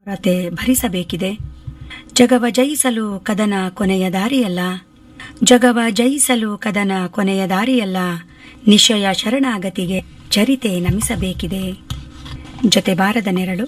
ಕೊರತೆ ಭರಿಸಬೇಕಿದೆ ಜಗವ ಜಯಿಸಲು ಕದನ ಕೊನೆಯ ದಾರಿಯಲ್ಲ ಜಗವ ಜಯಿಸಲು ಕದನ ಕೊನೆಯ ದಾರಿಯಲ್ಲ ನಿಶಯ ಶರಣಾಗತಿಗೆ ಚರಿತೆ ನಮಿಸಬೇಕಿದೆ ಜೊತೆ ಬಾರದ ನೆರಳು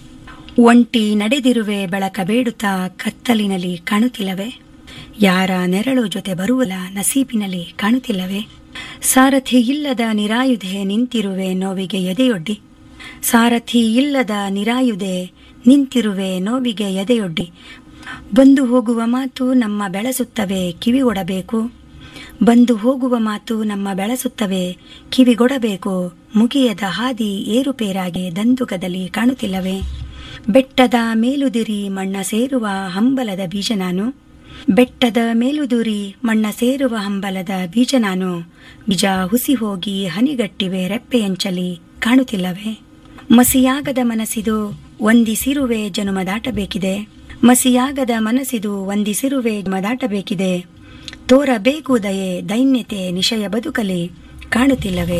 ಒಂಟಿ ನಡೆದಿರುವೆ ಬೆಳಕ ಬೇಡುತ್ತಾ ಕತ್ತಲಿನಲ್ಲಿ ಕಾಣುತ್ತಿಲ್ಲವೇ ಯಾರ ನೆರಳು ಜೊತೆ ಬರುವಲ್ಲ ನಸೀಬಿನಲ್ಲಿ ಕಾಣುತ್ತಿಲ್ಲವೇ ಸಾರಥಿ ಇಲ್ಲದ ನಿರಾಯುಧೆ ನಿಂತಿರುವೆ ನೋವಿಗೆ ಎದೆಯೊಡ್ಡಿ ಸಾರಥಿ ಇಲ್ಲದ ನಿರಾಯುಧೆ ನಿಂತಿರುವೆ ನೋವಿಗೆ ಎದೆಯೊಡ್ಡಿ ಬಂದು ಹೋಗುವ ಮಾತು ನಮ್ಮ ಬೆಳೆಸುತ್ತವೆ ಕಿವಿಗೊಡಬೇಕು ಬಂದು ಹೋಗುವ ಮಾತು ನಮ್ಮ ಬೆಳೆಸುತ್ತವೆ ಕಿವಿಗೊಡಬೇಕು ಮುಗಿಯದ ಹಾದಿ ಏರುಪೇರಾಗಿ ದಂದುಕದಲ್ಲಿ ಕಾಣುತ್ತಿಲ್ಲವೇ ಬೆಟ್ಟದ ಮೇಲುದಿರಿ ಮಣ್ಣ ಸೇರುವ ಹಂಬಲದ ಬೀಜ ನಾನು ಬೆಟ್ಟದ ಮೇಲುದುರಿ ಮಣ್ಣ ಸೇರುವ ಹಂಬಲದ ಬೀಜ ನಾನು ಬೀಜ ಹುಸಿ ಹೋಗಿ ಹನಿಗಟ್ಟಿವೆ ರೆಪ್ಪೆಯಂಚಲಿ ಕಾಣುತ್ತಿಲ್ಲವೇ ಮಸಿಯಾಗದ ಮನಸ್ಸಿದು ಒಂದಿಸಿರುವೆ ಜನುಮ ದಾಟಬೇಕಿದೆ ಮಸಿಯಾಗದ ಮನಸ್ಸಿದು ಒಂದಿಸಿರುವೆ ಜನುಮ ದಾಟಬೇಕಿದೆ ತೋರಬೇಕು ದಯೆ ದೈನ್ಯತೆ ನಿಶಯ ಬದುಕಲಿ ಕಾಣುತ್ತಿಲ್ಲವೇ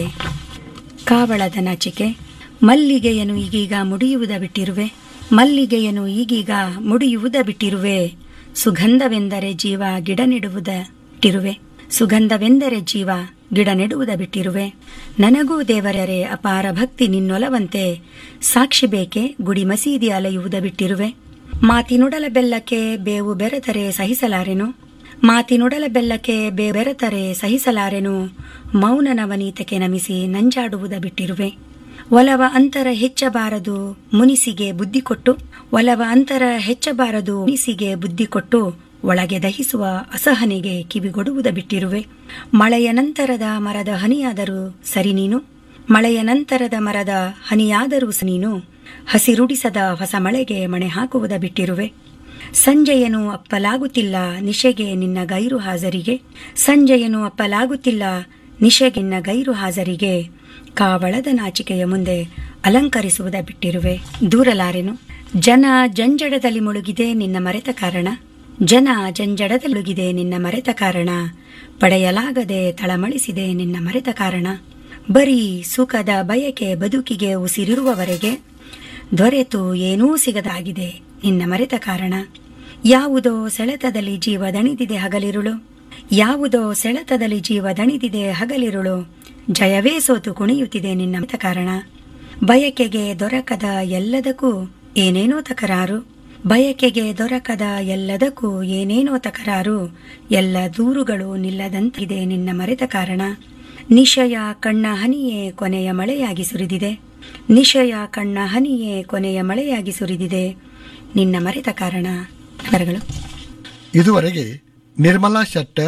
ಕಾವಳದ ನಾಚಿಕೆ ಮಲ್ಲಿಗೆಯನು ಈಗೀಗ ಮುಡಿಯುವುದ ಬಿಟ್ಟಿರುವೆ ಮಲ್ಲಿಗೆಯನು ಈಗೀಗ ಮುಡಿಯುವುದ ಬಿಟ್ಟಿರುವೆ ಸುಗಂಧವೆಂದರೆ ಜೀವ ಗಿಡ ನೆಡುವುದ ಬಿಟ್ಟಿರುವೆ ಸುಗಂಧವೆಂದರೆ ಜೀವ ಗಿಡ ನೆಡುವುದ ಬಿಟ್ಟಿರುವೆ ನನಗೂ ದೇವರರೆ ಅಪಾರ ಭಕ್ತಿ ನಿನ್ನೊಲವಂತೆ ಸಾಕ್ಷಿ ಬೇಕೆ ಗುಡಿ ಮಸೀದಿ ಅಲೆಯುವುದ ಬಿಟ್ಟಿರುವೆ ಮಾತಿನುಡಲ ಬೆಲ್ಲಕ್ಕೆ ಬೇವು ಬೆರೆತರೆ ಸಹಿಸಲಾರೆನು ಮಾತಿನುಡಲ ಬೆಲ್ಲಕ್ಕೆ ಬೇ ಬೆರೆತರೆ ಸಹಿಸಲಾರೆನು ಮೌನ ನವನೀತಕ್ಕೆ ನಮಿಸಿ ನಂಜಾಡುವುದ ಬಿಟ್ಟಿರುವೆ ಒಲವ ಅಂತರ ಹೆಚ್ಚಬಾರದು ಮುನಿಸಿಗೆ ಬುದ್ಧಿ ಕೊಟ್ಟು ಒಲವ ಅಂತರ ಹೆಚ್ಚಬಾರದು ಮುನಿಸಿಗೆ ಬುದ್ಧಿ ಕೊಟ್ಟು ಒಳಗೆ ದಹಿಸುವ ಅಸಹನೆಗೆ ಕಿವಿಗೊಡುವುದ ಬಿಟ್ಟಿರುವೆ ಮಳೆಯ ನಂತರದ ಮರದ ಹನಿಯಾದರೂ ಸರಿ ನೀನು ಮಳೆಯ ನಂತರದ ಮರದ ಹನಿಯಾದರೂ ಸ ನೀನು ಹಸಿರುಡಿಸದ ಹೊಸ ಮಳೆಗೆ ಮಣೆ ಹಾಕುವುದ ಬಿಟ್ಟಿರುವೆ ಸಂಜೆಯನು ಅಪ್ಪಲಾಗುತ್ತಿಲ್ಲ ನಿಶೆಗೆ ನಿನ್ನ ಗೈರು ಹಾಜರಿಗೆ ಸಂಜೆಯನು ಅಪ್ಪಲಾಗುತ್ತಿಲ್ಲ ನಿಶೆಗೆ ನಿನ್ನ ಗೈರು ಹಾಜರಿಗೆ ಕಾವಳದ ನಾಚಿಕೆಯ ಮುಂದೆ ಅಲಂಕರಿಸುವುದ ಬಿಟ್ಟಿರುವೆ ದೂರಲಾರೆನು ಜನ ಜಂಜಡದಲ್ಲಿ ಮುಳುಗಿದೆ ನಿನ್ನ ಮರೆತ ಕಾರಣ ಜನ ಜಂಜಡದಲ್ಲಿ ಮುಳುಗಿದೆ ನಿನ್ನ ಮರೆತ ಕಾರಣ ಪಡೆಯಲಾಗದೆ ತಳಮಳಿಸಿದೆ ನಿನ್ನ ಮರೆತ ಕಾರಣ ಬರೀ ಸುಖದ ಬಯಕೆ ಬದುಕಿಗೆ ಉಸಿರಿರುವವರೆಗೆ ದೊರೆತು ಏನೂ ಸಿಗದಾಗಿದೆ ನಿನ್ನ ಮರೆತ ಕಾರಣ ಯಾವುದೋ ಸೆಳೆತದಲ್ಲಿ ಜೀವ ದಣಿದಿದೆ ಹಗಲಿರುಳು ಯಾವುದೋ ಸೆಳೆತದಲ್ಲಿ ಜೀವ ದಣಿದಿದೆ ಹಗಲಿರುಳು ಜಯವೇ ಸೋತು ಕುಣಿಯುತ್ತಿದೆ ನಿನ್ನ ಮರೆತ ಕಾರಣ ಬಯಕೆಗೆ ದೊರಕದ ಎಲ್ಲದಕ್ಕೂ ಏನೇನೋ ತಕರಾರು ಬಯಕೆಗೆ ದೊರಕದ ಎಲ್ಲದಕ್ಕೂ ಏನೇನೋ ತಕರಾರು ಎಲ್ಲ ದೂರುಗಳು ನಿಲ್ಲದಂತಿದೆ ನಿನ್ನ ಮರೆತ ಕಾರಣ ನಿಶಯ ಕಣ್ಣ ಹನಿಯೇ ಕೊನೆಯ ಮಳೆಯಾಗಿ ಸುರಿದಿದೆ ನಿಶಯ ಕಣ್ಣ ಹನಿಯೇ ಕೊನೆಯ ಮಳೆಯಾಗಿ ಸುರಿದಿದೆ ನಿನ್ನ ಮರೆತ ಕಾರಣ ನಗರಗಳು ಇದುವರೆಗೆ ನಿರ್ಮಲಾ ಶೆಟ್ಟರ್